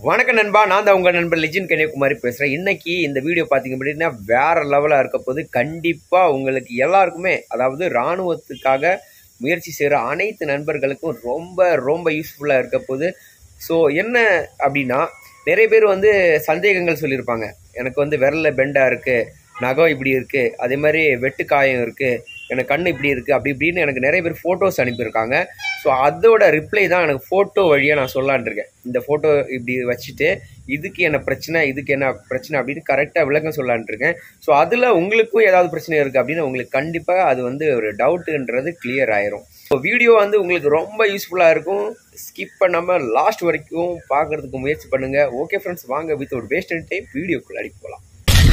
வணக்கம் நண்பா நான் தான் உங்கள் நண்பர் லிஜின் கன்னியாகுமாரி பேசுகிறேன் இன்னைக்கு இந்த வீடியோ பார்த்தீங்க அப்படின்னா வேற லெவலாக இருக்க போது கண்டிப்பாக உங்களுக்கு எல்லாருக்குமே அதாவது இராணுவத்துக்காக முயற்சி செய்கிற அனைத்து நண்பர்களுக்கும் ரொம்ப ரொம்ப யூஸ்ஃபுல்லாக இருக்க போது ஸோ என்ன அப்படின்னா நிறைய பேர் வந்து சந்தேகங்கள் சொல்லியிருப்பாங்க எனக்கு வந்து விரல்ல பெண்டாக இருக்குது நகம் இப்படி இருக்குது அதே மாதிரி வெட்டு காயம் இருக்குது எனக்கு கண் இப்படி இருக்குது அப்படி இப்படின்னு எனக்கு நிறைய பேர் ஃபோட்டோஸ் அனுப்பியிருக்காங்க ஸோ அதோட ரிப்ளை தான் எனக்கு ஃபோட்டோ வழியாக நான் சொல்லலான் இருக்கேன் இந்த ஃபோட்டோ இப்படி வச்சுட்டு இதுக்கு என்ன பிரச்சனை இதுக்கு என்ன பிரச்சனை அப்படின்னு கரெக்டாக விளக்கம் சொல்லலான் இருக்கேன் ஸோ அதில் உங்களுக்கும் ஏதாவது பிரச்சனை இருக்குது அப்படின்னு உங்களுக்கு கண்டிப்பாக அது வந்து ஒரு டவுட்டுன்றது கிளியர் ஆயிரும் ஸோ வீடியோ வந்து உங்களுக்கு ரொம்ப யூஸ்ஃபுல்லாக இருக்கும் ஸ்கிப் பண்ணாமல் லாஸ்ட் வரைக்கும் பார்க்கறதுக்கு முயற்சி பண்ணுங்கள் ஓகே ஃப்ரெண்ட்ஸ் வாங்க வித் ஒரு வேஸ்ட் டைம் வீடியோக்குள்ள அடி போகலாம்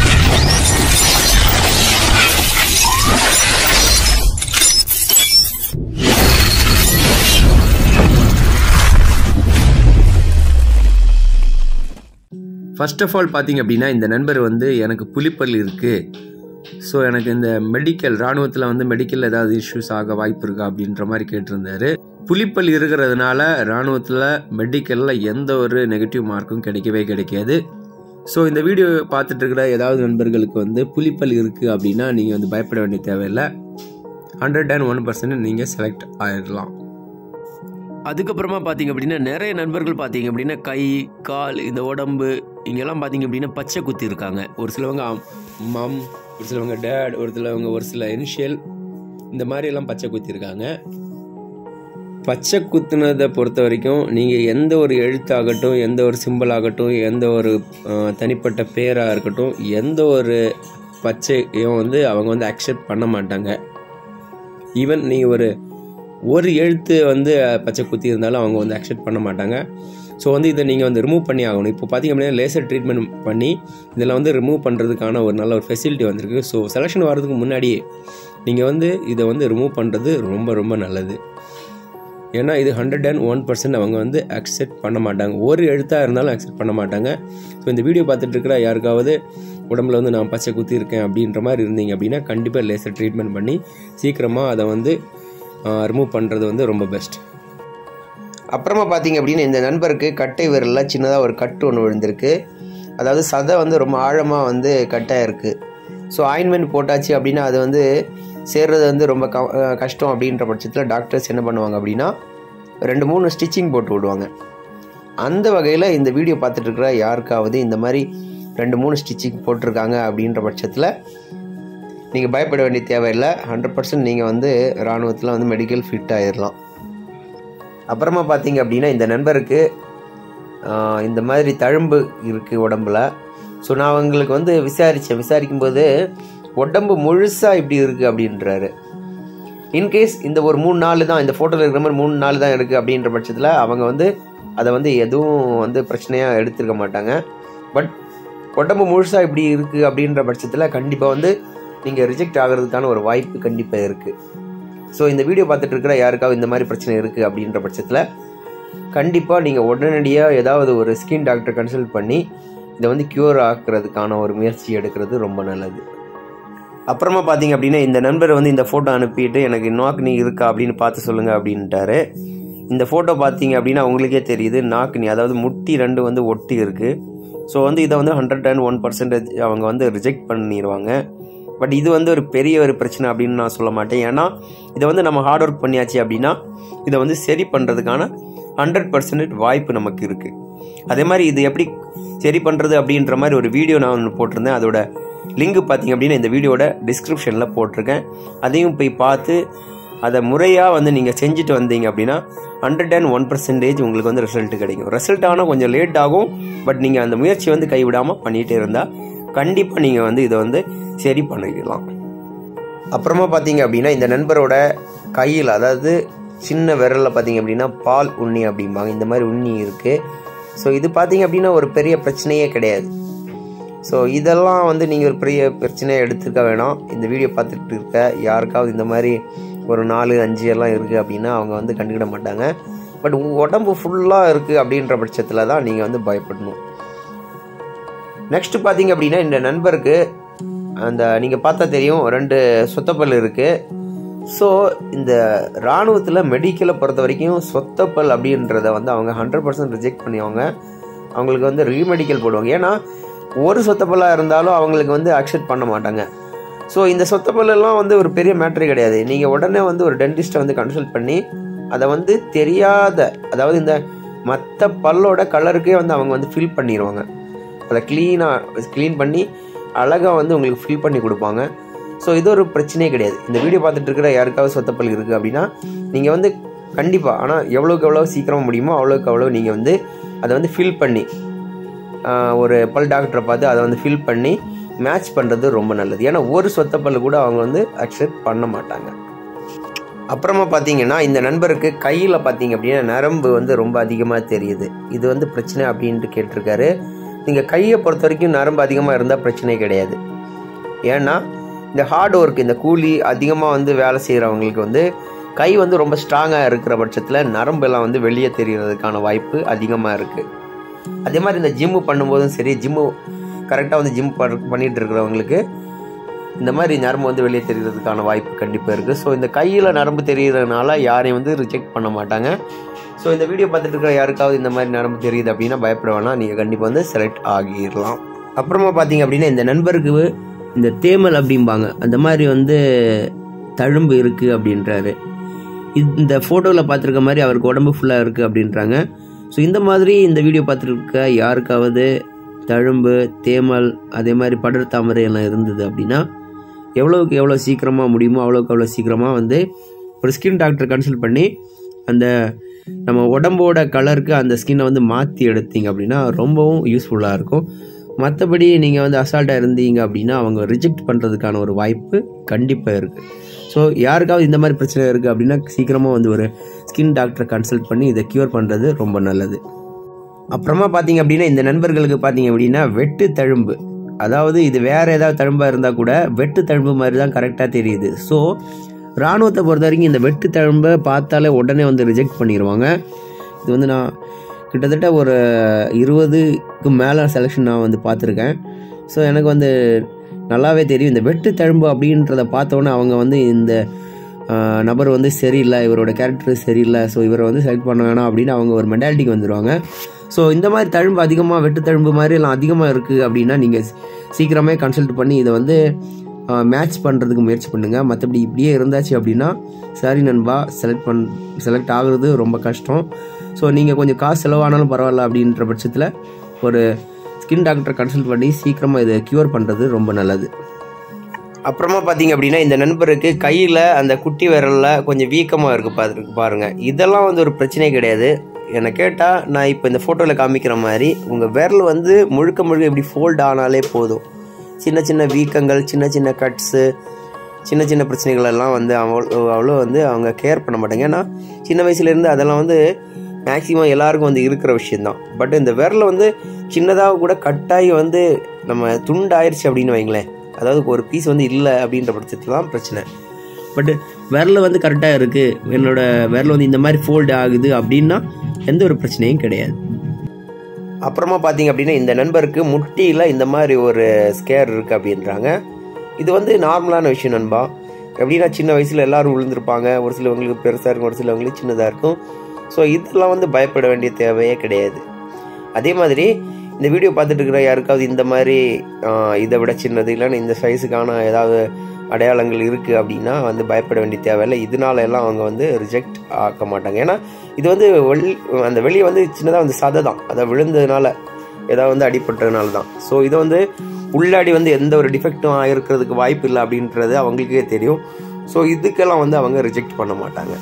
ஃபர்ஸ்ட் ஆஃப் ஆல் பார்த்தீங்க அப்படின்னா இந்த நண்பர் வந்து எனக்கு புலிப்பல் இருக்குது ஸோ எனக்கு இந்த மெடிக்கல் இராணுவத்தில் வந்து மெடிக்கல் ஏதாவது இஷ்யூஸ் ஆக வாய்ப்பு இருக்கா அப்படின்ற மாதிரி கேட்டிருந்தாரு புலிப்பல் இருக்கிறதுனால இராணுவத்தில் மெடிக்கலில் எந்த ஒரு நெகட்டிவ் மார்க்கும் கிடைக்கவே கிடைக்காது ஸோ இந்த வீடியோ பார்த்துட்டு இருக்கிற ஏதாவது நண்பர்களுக்கு வந்து புலிப்பல் இருக்குது அப்படின்னா நீங்கள் வந்து பயப்பட வேண்டிய தேவையில்லை ஹண்ட்ரட் அண்ட் ஒன் பர்சன்ட் நீங்கள் செலக்ட் ஆயிடலாம் அதுக்கப்புறமா பார்த்தீங்க அப்படின்னா நிறைய நண்பர்கள் பார்த்தீங்க அப்படின்னா கை கால் இந்த உடம்பு இங்கெல்லாம் பார்த்தீங்க அப்படின்னா பச்சை குத்தி இருக்காங்க ஒரு சிலவங்க மம் ஒரு சிலவங்க டேட் ஒரு சிலவங்க ஒரு சில இனிஷியல் இந்த மாதிரி எல்லாம் பச்சை குத்தி இருக்காங்க பச்சை குத்துனதை பொறுத்த வரைக்கும் நீங்கள் எந்த ஒரு எழுத்தாகட்டும் எந்த ஒரு சிம்பிள் ஆகட்டும் எந்த ஒரு அஹ், தனிப்பட்ட பேராக இருக்கட்டும் எந்த ஒரு பச்சையும் வந்து அவங்க வந்து அக்செப்ட் பண்ண மாட்டாங்க ஈவன் நீங்கள் ஒரு ஒரு எழுத்து வந்து பச்சை குத்தி இருந்தாலும் அவங்க வந்து அக்செப்ட் பண்ண மாட்டாங்க ஸோ வந்து இதை நீங்கள் வந்து ரிமூவ் பண்ணி ஆகணும் இப்போ பார்த்தீங்க அப்படின்னா லேசர் ட்ரீட்மெண்ட் பண்ணி இதில் வந்து ரிமூவ் பண்ணுறதுக்கான ஒரு நல்ல ஒரு ஃபெசிலிட்டி வந்திருக்கு ஸோ செலெக்ஷன் வர்றதுக்கு முன்னாடியே நீங்கள் வந்து இதை வந்து ரிமூவ் பண்ணுறது ரொம்ப ரொம்ப நல்லது ஏன்னா இது ஹண்ட்ரட் அண்ட் ஒன் பர்சன்ட் அவங்க வந்து அக்செப்ட் பண்ண மாட்டாங்க ஒரு எழுத்தாக இருந்தாலும் அக்செப்ட் பண்ண மாட்டாங்க ஸோ இந்த வீடியோ பார்த்துட்டு இருக்கிற யாருக்காவது உடம்புல வந்து நான் பச்சை குத்தி இருக்கேன் அப்படின்ற மாதிரி இருந்தீங்க அப்படின்னா கண்டிப்பாக லேசர் ட்ரீட்மெண்ட் பண்ணி சீக்கிரமாக அதை வந்து ரிமூவ் பண்ணுறது வந்து ரொம்ப பெஸ்ட் அப்புறமா பார்த்தீங்க அப்படின்னா இந்த நண்பருக்கு கட்டை விரலில் சின்னதாக ஒரு கட்டு ஒன்று விழுந்திருக்கு அதாவது சதை வந்து ரொம்ப ஆழமாக வந்து கட்டாக இருக்குது ஸோ ஆயின்மெண்ட் போட்டாச்சு அப்படின்னா அது வந்து சேர்றது வந்து ரொம்ப க அஹ் கஷ்டம் அப்படின்ற பட்சத்தில் டாக்டர்ஸ் என்ன பண்ணுவாங்க அப்படின்னா ரெண்டு மூணு ஸ்டிச்சிங் போட்டு விடுவாங்க அந்த வகையில் இந்த வீடியோ பார்த்துட்டு இருக்கிற யாருக்காவது இந்த மாதிரி ரெண்டு மூணு ஸ்டிச்சிங் போட்டிருக்காங்க அப்படின்ற பட்சத்தில் நீங்கள் பயப்பட வேண்டிய தேவையில்லை ஹண்ட்ரட் பர்சன்ட் நீங்கள் வந்து இராணுவத்தில் வந்து மெடிக்கல் ஃபிட் ஆயிடலாம் அப்புறமா பார்த்தீங்க அப்படின்னா இந்த நண்பருக்கு ஆஹ், இந்த மாதிரி தழும்பு இருக்குது உடம்புல ஸோ நான் அவங்களுக்கு வந்து விசாரித்தேன் விசாரிக்கும்போது உடம்பு முழுசாக இப்படி இருக்குது அப்படின்றாரு இன்கேஸ் இந்த ஒரு மூணு நாள் தான் இந்த ஃபோட்டோவில் இருக்கிற மாதிரி மூணு நாள் தான் இருக்குது அப்படின்ற பட்சத்தில் அவங்க வந்து அதை வந்து எதுவும் வந்து பிரச்சனையாக எடுத்துருக்க மாட்டாங்க பட் உடம்பு முழுசாக இப்படி இருக்குது அப்படின்ற பட்சத்தில் கண்டிப்பாக வந்து நீங்கள் ரிஜெக்ட் ஆகிறதுக்கான ஒரு வாய்ப்பு கண்டிப்பாக இருக்குது ஸோ இந்த வீடியோ பார்த்துட்டு இருக்கிற யாருக்காவது இந்த மாதிரி பிரச்சனை இருக்குது அப்படின்ற பட்சத்தில் கண்டிப்பாக நீங்கள் உடனடியாக ஏதாவது ஒரு ஸ்கின் டாக்டர் கன்சல்ட் பண்ணி இதை வந்து க்யூர் ஆக்குறதுக்கான ஒரு முயற்சி எடுக்கிறது ரொம்ப நல்லது அப்புறமா பார்த்தீங்க அப்படின்னா இந்த நண்பர் வந்து இந்த ஃபோட்டோ அனுப்பிட்டு எனக்கு நாக்னி இருக்கா அப்படின்னு பார்த்து சொல்லுங்கள் அப்படின்ட்டாரு இந்த ஃபோட்டோ பார்த்தீங்க அப்படின்னா உங்களுக்கே தெரியுது நாக்னி அதாவது முட்டி ரெண்டு வந்து ஒட்டி இருக்குது ஸோ வந்து இதை வந்து ஹண்ட்ரட் அண்ட் ஒன் பர்சன்டேஜ் அவங்க வந்து ரிஜெக்ட் பண்ணிடுவாங்க பட் இது வந்து ஒரு பெரிய ஒரு பிரச்சனை அப்படின்னு நான் சொல்ல மாட்டேன் ஏன்னா இதை வந்து நம்ம ஹார்ட் ஒர்க் பண்ணியாச்சு அப்படின்னா இதை வந்து சரி பண்ணுறதுக்கான ஹண்ட்ரட் பர்சன்டேஜ் வாய்ப்பு நமக்கு இருக்குது அதே மாதிரி இது எப்படி சரி பண்ணுறது அப்படின்ற மாதிரி ஒரு வீடியோ நான் ஒன்று போட்டிருந்தேன் அதோட லிங்க் பார்த்தீங்க அப்படின்னா இந்த வீடியோட டிஸ்கிரிப்ஷனில் போட்டிருக்கேன் அதையும் போய் பார்த்து அதை முறையாக வந்து நீங்கள் செஞ்சுட்டு வந்தீங்க அப்படின்னா ஹண்ட்ரட் அண்ட் ஒன் பர்சன்டேஜ் உங்களுக்கு வந்து ரிசல்ட் கிடைக்கும் ரிசல்ட் ஆனால் கொஞ்சம் லேட் ஆகும் பட் நீங்கள் அந்த முயற்சி வந்து கைவிடாமல் பண்ணிகிட்டே இருந்தால் கண்டிப்பாக நீங்கள் வந்து இதை வந்து சரி பண்ணிடலாம் அப்புறமா பார்த்தீங்க அப்படின்னா இந்த நண்பரோட கையில் அதாவது சின்ன விரலில் பார்த்தீங்க அப்படின்னா பால் உண்ணி அப்படிம்பாங்க இந்த மாதிரி உண்ணி இருக்குது ஸோ இது பார்த்தீங்க அப்படின்னா ஒரு பெரிய பிரச்சனையே கிடையாது ஸோ இதெல்லாம் வந்து நீங்கள் ஒரு பெரிய பிரச்சனையை எடுத்துக்க வேணாம் இந்த வீடியோ பார்த்துட்டு இருக்க யாருக்காவது இந்த மாதிரி ஒரு நாலு அஞ்சு எல்லாம் இருக்குது அப்படின்னா அவங்க வந்து கண்டுக்கிட மாட்டாங்க பட் உடம்பு ஃபுல்லாக இருக்குது அப்படின்ற பட்சத்தில் தான் நீங்கள் வந்து பயப்படணும் நெக்ஸ்ட் பார்த்தீங்க அப்படின்னா இந்த நண்பருக்கு அந்த நீங்கள் பார்த்தா தெரியும் ரெண்டு சொத்தப்பல் இருக்குது ஸோ இந்த இராணுவத்தில் மெடிக்கலை பொறுத்த வரைக்கும் சொத்தப்பல் அப்படின்றத வந்து அவங்க ஹண்ட்ரட் பர்சன்ட் ரிஜெக்ட் பண்ணிடுவாங்க அவங்களுக்கு வந்து ரீமெடிக்கல் போடுவாங்க ஏன்னா ஒரு சொத்தப்பல்லாக இருந்தாலும் அவங்களுக்கு வந்து அக்செப்ட் பண்ண மாட்டாங்க ஸோ இந்த சொத்தப்பல்லாம் வந்து ஒரு பெரிய மேட்ரே கிடையாது நீங்கள் உடனே வந்து ஒரு டென்டிஸ்ட்டை வந்து கன்சல்ட் பண்ணி அதை வந்து தெரியாத அதாவது இந்த மற்ற பல்லோட கலருக்கே வந்து அவங்க வந்து ஃபில் பண்ணிடுவாங்க அதை க்ளீனாக க்ளீன் பண்ணி அழகாக வந்து உங்களுக்கு ஃபில் பண்ணி கொடுப்பாங்க ஸோ இது ஒரு பிரச்சனையே கிடையாது இந்த வீடியோ பார்த்துட்டு இருக்கிற யாருக்காவது சொத்தப்பல் இருக்குது அப்படின்னா நீங்கள் வந்து கண்டிப்பாக ஆனால் எவ்வளோக்கு எவ்வளோ சீக்கிரமாக முடியுமோ அவ்வளோக்கு அவ்வளோ நீங்கள் வந்து அதை வந்து ஃபில் பண்ணி ஆஹ், ஒரு பல் டாக்டரை பார்த்து அதை வந்து ஃபில் பண்ணி மேட்ச் பண்ணுறது ரொம்ப நல்லது ஏன்னா ஒரு சொத்தப்பல் கூட அவங்க வந்து அக்செப்ட் பண்ண மாட்டாங்க அப்புறமா பார்த்தீங்கன்னா இந்த நண்பருக்கு கையில் பார்த்தீங்க அப்படின்னா நரம்பு வந்து ரொம்ப அதிகமாக தெரியுது இது வந்து பிரச்சனை அப்படின்ட்டு கேட்டிருக்காரு நீங்கள் கையை பொறுத்த வரைக்கும் நரம்பு அதிகமாக இருந்தால் பிரச்சனை கிடையாது ஏன்னா இந்த ஹார்ட் ஒர்க் இந்த கூலி அதிகமாக வந்து வேலை செய்கிறவங்களுக்கு வந்து கை வந்து ரொம்ப ஸ்ட்ராங்காக இருக்கிற பட்சத்தில் நரம்பெல்லாம் வந்து வெளியே தெரியறதுக்கான வாய்ப்பு அதிகமாக இருக்குது அதே மாதிரி இந்த ஜிம்மு பண்ணும்போதும் சரி ஜிம்மு கரெக்டாக வந்து ஜிம் பண்ணிட்டு இருக்கிறவங்களுக்கு இந்த மாதிரி நரம்பு வந்து வெளியே தெரியறதுக்கான வாய்ப்பு கண்டிப்பாக இருக்குது ஸோ இந்த கையில் நரம்பு தெரியறதுனால யாரையும் வந்து ரிஜெக்ட் பண்ண மாட்டாங்க ஸோ இந்த வீடியோ பார்த்துட்டு இருக்கிற யாருக்காவது இந்த மாதிரி நரம்பு தெரியுது அப்படின்னா பயப்பட வேணாம் நீங்கள் கண்டிப்பாக வந்து செலக்ட் ஆகிடலாம் அப்புறமா பார்த்தீங்க அப்படின்னா இந்த நண்பருக்கு இந்த தேமல் அப்படிம்பாங்க அந்த மாதிரி வந்து தழும்பு இருக்குது அப்படின்றாரு இந்த ஃபோட்டோவில் பார்த்துருக்க மாதிரி அவருக்கு உடம்பு ஃபுல்லாக இருக்குது அப்படின்றாங்க ஸோ இந்த மாதிரி இந்த வீடியோ பார்த்துருக்க யாருக்காவது தழும்பு தேமல் அதே மாதிரி படர் தாமரை எல்லாம் இருந்தது அப்படின்னா எவ்வளோக்கு எவ்வளோ சீக்கிரமாக முடியுமோ அவ்வளோக்கு அவ்வளோ சீக்கிரமாக வந்து ஒரு ஸ்கின் டாக்டர் கன்சல்ட் பண்ணி அந்த நம்ம உடம்போட கலருக்கு அந்த ஸ்கின்னை வந்து மாற்றி எடுத்தீங்க அப்படின்னா ரொம்பவும் யூஸ்ஃபுல்லாக இருக்கும் மற்றபடி நீங்கள் வந்து அசால்ட்டாக இருந்தீங்க அப்படின்னா அவங்க ரிஜெக்ட் பண்ணுறதுக்கான ஒரு வாய்ப்பு கண்டிப்பாக இருக்குது ஸோ யாருக்காவது இந்த மாதிரி பிரச்சனை இருக்குது அப்படின்னா சீக்கிரமாக வந்து ஒரு ஸ்கின் டாக்டரை கன்சல்ட் பண்ணி இதை க்யூர் பண்ணுறது ரொம்ப நல்லது அப்புறமா பார்த்தீங்க அப்படின்னா இந்த நண்பர்களுக்கு பார்த்தீங்க அப்படின்னா வெட்டு தழும்பு அதாவது இது வேற ஏதாவது தழும்பாக இருந்தால் கூட வெட்டு தழும்பு மாதிரி தான் கரெக்டாக தெரியுது ஸோ இராணுவத்தை பொறுத்த வரைக்கும் இந்த வெட்டு தழும்பை பார்த்தாலே உடனே வந்து ரிஜெக்ட் பண்ணிடுவாங்க இது வந்து நான் கிட்டத்தட்ட ஒரு இருபதுக்கு மேலே செலெக்ஷன் நான் வந்து பார்த்துருக்கேன் ஸோ எனக்கு வந்து நல்லாவே தெரியும் இந்த வெட்டு தழும்பு அப்படின்றத பார்த்தோன்னே அவங்க வந்து இந்த ஆஹ், நபர் வந்து சரியில்லை இவரோட கேரக்டர் சரியில்லை ஸோ இவரை வந்து செலக்ட் பண்ண வேணாம் அப்படின்னு அவங்க ஒரு மென்டாலிட்டிக்கு வந்துடுவாங்க ஸோ இந்த மாதிரி தழும்பு அதிகமாக வெட்டு தழும்பு மாதிரி எல்லாம் அதிகமாக இருக்குது அப்படின்னா நீங்கள் சீக்கிரமே கன்சல்ட் பண்ணி இதை வந்து மேட்ச் பண்ணுறதுக்கு முயற்சி பண்ணுங்கள் மற்றபடி இப்படியே இருந்தாச்சு அப்படின்னா சரி நண்பா செலக்ட் பண் செலக்ட் ஆகுறது ரொம்ப கஷ்டம் ஸோ நீங்கள் கொஞ்சம் காசு செலவானாலும் பரவாயில்ல அப்படின்ற பட்சத்தில் ஒரு ஸ்கின் டாக்டரை கன்சல்ட் பண்ணி சீக்கிரமாக இதை க்யூர் பண்ணுறது ரொம்ப நல்லது அப்புறமா பார்த்தீங்க அப்படின்னா இந்த நண்பருக்கு கையில் அந்த குட்டி விரலில் கொஞ்சம் வீக்கமாக இருக்குது பார்த்துருக்கு பாருங்கள் இதெல்லாம் வந்து ஒரு பிரச்சனையே கிடையாது என்னை கேட்டால் நான் இப்போ இந்த ஃபோட்டோவில் காமிக்கிற மாதிரி உங்கள் விரல் வந்து முழுக்க முழுக்க இப்படி ஃபோல்ட் ஆனாலே போதும் சின்ன சின்ன வீக்கங்கள் சின்ன சின்ன கட்ஸு சின்ன சின்ன பிரச்சனைகள் எல்லாம் வந்து அவ்வளோ அவ்வளோ வந்து அவங்க கேர் பண்ண மாட்டாங்க ஏன்னா சின்ன வயசுலேருந்து அதெல்லாம் வந்து மேக்ஸிமம் எல்லாருக்கும் வந்து இருக்கிற விஷயந்தான் பட் இந்த விரலை வந்து சின்னதாக கூட கட்டாயி வந்து நம்ம துண்டாயிருச்சு அப்படின்னு வைங்களேன் அதாவது ஒரு பீஸ் வந்து இல்லை அப்படின்ற பட்சத்தில் தான் பிரச்சனை பட் விரல் வந்து கரெக்டாக இருக்குது என்னோட விரல் வந்து இந்த மாதிரி ஃபோல்டு ஆகுது அப்படின்னா எந்த ஒரு பிரச்சனையும் கிடையாது அப்புறமா பார்த்தீங்க அப்படின்னா இந்த நண்பருக்கு முட்டியில் இந்த மாதிரி ஒரு ஸ்கேர் இருக்குது அப்படின்றாங்க இது வந்து நார்மலான விஷயம் நண்பா எப்படின்னா சின்ன வயசில் எல்லாரும் விழுந்திருப்பாங்க ஒரு சிலவங்களுக்கு பெருசாக இருக்கும் ஒரு சிலவங்களுக்கு சின்னதாக இருக்கும் ஸோ இதெல்லாம் வந்து பயப்பட வேண்டிய தேவையே கிடையாது அதே மாதிரி இந்த வீடியோ பார்த்துட்டு இருக்கிற யாருக்காவது இந்த மாதிரி ஆஹ், இதை விட சின்னது இல்லைன்னா இந்த சைஸுக்கான ஏதாவது அடையாளங்கள் இருக்குது அப்படின்னா வந்து பயப்பட வேண்டிய தேவையில்லை இதனால எல்லாம் அவங்க வந்து ரிஜெக்ட் ஆக்க மாட்டாங்க ஏன்னா இது வந்து வெள் அந்த வெளியே வந்து சின்னதாக வந்து சதை தான் அதை விழுந்ததுனால ஏதாவது வந்து அடிபட்டதுனால தான் ஸோ இதை வந்து உள்ளாடி வந்து எந்த ஒரு டிஃபெக்டும் ஆகிருக்கிறதுக்கு வாய்ப்பு இல்லை அப்படின்றது அவங்களுக்கே தெரியும் ஸோ இதுக்கெல்லாம் வந்து அவங்க ரிஜெக்ட் பண்ண மாட்டாங்க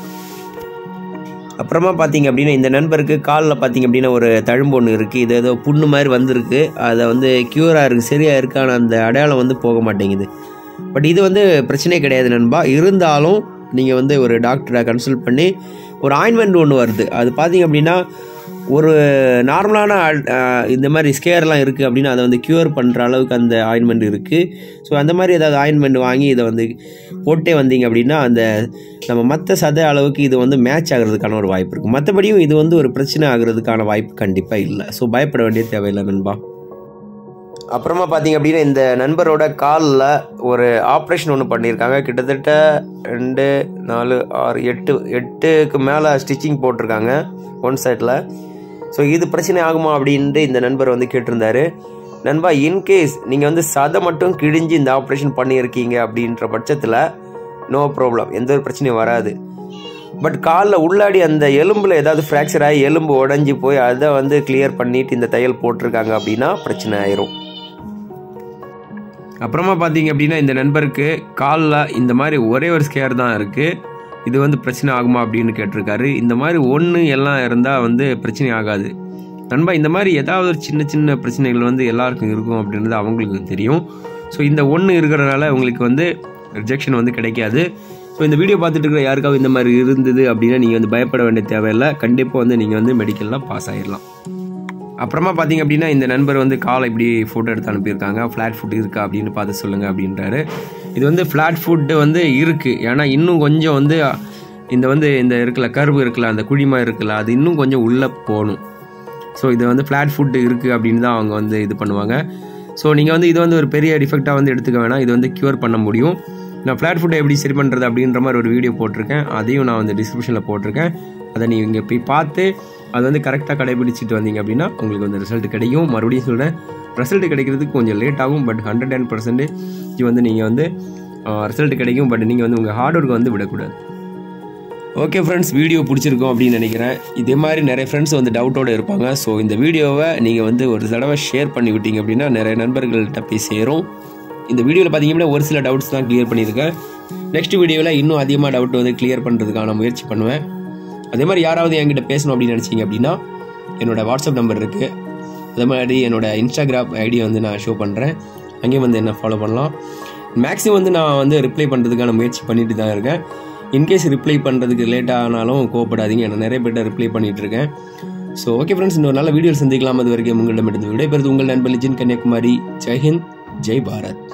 அப்புறமா பார்த்தீங்க அப்படின்னா இந்த நண்பருக்கு காலில் பார்த்தீங்க அப்படின்னா ஒரு தழும்பு ஒன்று இருக்குது இது ஏதோ புண்ணு மாதிரி வந்திருக்கு அதை வந்து க்யூராக இருக்குது சரியாக இருக்கு ஆனால் அந்த அடையாளம் வந்து போக மாட்டேங்குது பட் இது வந்து பிரச்சனையே கிடையாது நண்பா இருந்தாலும் நீங்கள் வந்து ஒரு டாக்டரை கன்சல்ட் பண்ணி ஒரு ஆயின்மெண்ட் ஒன்று வருது அது பார்த்தீங்க அப்படின்னா ஒரு நார்மலான அஹ், இந்த மாதிரி ஸ்கேர்லாம் இருக்குது அப்படின்னா அதை வந்து க்யூர் பண்ணுற அளவுக்கு அந்த ஆயின்மெண்ட் இருக்குது ஸோ அந்த மாதிரி ஏதாவது ஆயின்மெண்ட் வாங்கி இதை வந்து போட்டே வந்தீங்க அப்படின்னா அந்த நம்ம மற்ற சத அளவுக்கு இது வந்து மேட்ச் ஆகிறதுக்கான ஒரு வாய்ப்பு இருக்குது மற்றபடியும் இது வந்து ஒரு பிரச்சனை ஆகிறதுக்கான வாய்ப்பு கண்டிப்பாக இல்லை ஸோ பயப்பட வேண்டிய தேவையில்லை நண்பா அப்புறமா பார்த்தீங்க அப்படின்னா இந்த நண்பரோட காலில் ஒரு ஆப்ரேஷன் ஒன்று பண்ணியிருக்காங்க கிட்டத்தட்ட ரெண்டு நாலு ஆறு எட்டு எட்டுக்கு மேலே ஸ்டிச்சிங் போட்டிருக்காங்க ஒன் சைடில் ஸோ இது பிரச்சனை ஆகுமா அப்படின்ட்டு இந்த நண்பர் வந்து கேட்டிருந்தாரு நண்பா இன்கேஸ் நீங்கள் வந்து சதை மட்டும் கிழிஞ்சு இந்த ஆப்ரேஷன் பண்ணியிருக்கீங்க அப்படின்ற பட்சத்தில் நோ ப்ராப்ளம் எந்த ஒரு பிரச்சனையும் வராது பட் காலில் உள்ளாடி அந்த எலும்பில் ஏதாவது ஃப்ராக்சர் ஆகி எலும்பு உடஞ்சி போய் அதை வந்து கிளியர் பண்ணிட்டு இந்த தையல் போட்டிருக்காங்க அப்படின்னா பிரச்சனை ஆயிரும் அப்புறமா பார்த்தீங்க அப்படின்னா இந்த நண்பருக்கு காலில் இந்த மாதிரி ஒரே ஒரு ஸ்கேர் தான் இருக்குது இது வந்து பிரச்சனை ஆகுமா அப்படின்னு கேட்டிருக்காரு இந்த மாதிரி ஒன்று எல்லாம் இருந்தால் வந்து பிரச்சனை ஆகாது நண்பா இந்த மாதிரி ஏதாவது ஒரு சின்ன சின்ன பிரச்சனைகள் வந்து எல்லாருக்கும் இருக்கும் அப்படின்றது அவங்களுக்கு தெரியும் ஸோ இந்த ஒன்று இருக்கிறனால உங்களுக்கு வந்து ரிஜெக்ஷன் வந்து கிடைக்காது ஸோ இந்த வீடியோ பார்த்துட்டு இருக்கிற யாருக்காவது இந்த மாதிரி இருந்தது அப்படின்னா நீங்கள் வந்து பயப்பட வேண்டிய தேவையில்லை கண்டிப்பாக வந்து நீங்கள் வந்து மெடிக்கலில் பாஸ் ஆகிடலாம் அப்புறமா பார்த்தீங்க அப்படின்னா இந்த நண்பர் வந்து காலை இப்படி ஃபோட்டோ எடுத்து அனுப்பியிருக்காங்க ஃப்ளாட் ஃபுட் இருக்கா அப்படின்னு பார்த்து சொல்லுங்கள் அப்படின்றாரு இது வந்து ஃப்ளாட் ஃபுட்டு வந்து இருக்குது ஏன்னா இன்னும் கொஞ்சம் வந்து இந்த வந்து இந்த இருக்குல்ல கருவு இருக்குல்ல அந்த குழிமா இருக்குல்ல அது இன்னும் கொஞ்சம் உள்ளே போகணும் ஸோ இது வந்து ஃப்ளாட் ஃபுட்டு இருக்குது அப்படின்னு தான் அவங்க வந்து இது பண்ணுவாங்க ஸோ நீங்கள் வந்து இது வந்து ஒரு பெரிய டிஃபெக்டாக வந்து எடுத்துக்க வேணாம் இது வந்து க்யூர் பண்ண முடியும் நான் ஃப்ளாட் ஃபுட்டை எப்படி சரி பண்ணுறது அப்படின்ற மாதிரி ஒரு வீடியோ போட்டிருக்கேன் அதையும் நான் வந்து டிஸ்கிரிப்ஷனில் போட்டிருக்கேன் அதை நீங்கள் போய் பார்த்து அது வந்து கரெக்டாக கடைபிடிச்சிட்டு வந்தீங்க அப்படின்னா உங்களுக்கு வந்து ரிசல்ட் கிடைக்கும் மறுபடியும் சொல்கிறேன் ரிசல்ட் கிடைக்கிறதுக்கு கொஞ்சம் லேட் ஆகும் பட் ஹண்ட்ரட் டென் பர்சன்டேஜ் வந்து நீங்கள் வந்து ரிசல்ட் கிடைக்கும் பட் நீங்கள் வந்து உங்கள் ஹார்ட் ஒர்க்கை வந்து விடக்கூடாது ஓகே ஃப்ரெண்ட்ஸ் வீடியோ பிடிச்சிருக்கோம் அப்படின்னு நினைக்கிறேன் இதே மாதிரி நிறைய ஃப்ரெண்ட்ஸ் வந்து டவுட்டோடு இருப்பாங்க ஸோ இந்த வீடியோவை நீங்கள் வந்து ஒரு தடவை ஷேர் பண்ணி விட்டீங்க அப்படின்னா நிறைய நண்பர்கள்ட்ட போய் சேரும் இந்த வீடியோவில் பார்த்தீங்கன்னா ஒரு சில டவுட்ஸ் தான் கிளியர் பண்ணியிருக்கேன் நெக்ஸ்ட் வீடியோவில் இன்னும் அதிகமாக டவுட் வந்து கிளியர் பண்ணுறதுக்கான முயற்சி பண்ணுவேன் அதே மாதிரி யாராவது என்கிட்ட பேசணும் அப்படின்னு நினச்சிங்க அப்படின்னா என்னோட வாட்ஸ்அப் நம்பர் இருக்குது அதே மாதிரி என்னோட இன்ஸ்டாகிராம் ஐடியை வந்து நான் ஷோ பண்ணுறேன் அங்கேயும் வந்து என்ன ஃபாலோ பண்ணலாம் மேக்ஸிமம் வந்து நான் வந்து ரிப்ளை பண்ணுறதுக்கான முயற்சி பண்ணிட்டு தான் இருக்கேன் இன்கேஸ் ரிப்ளை பண்ணுறதுக்கு லேட் ஆனாலும் கோவப்படாதீங்க நான் நிறைய பேர்ட்ட ரிப்ளை பண்ணிட்டு இருக்கேன் ஸோ ஓகே ஃப்ரெண்ட்ஸ் இன்னொரு நல்ல வீடியோ சந்திக்கலாம் அது வரைக்கும் உங்களிடமிருந்து விடைபெறுது உங்கள் நண்பர் லிஜின் கன்னியாகுமரி ஜெய்ஹிந்த் ஜெய் பாரத்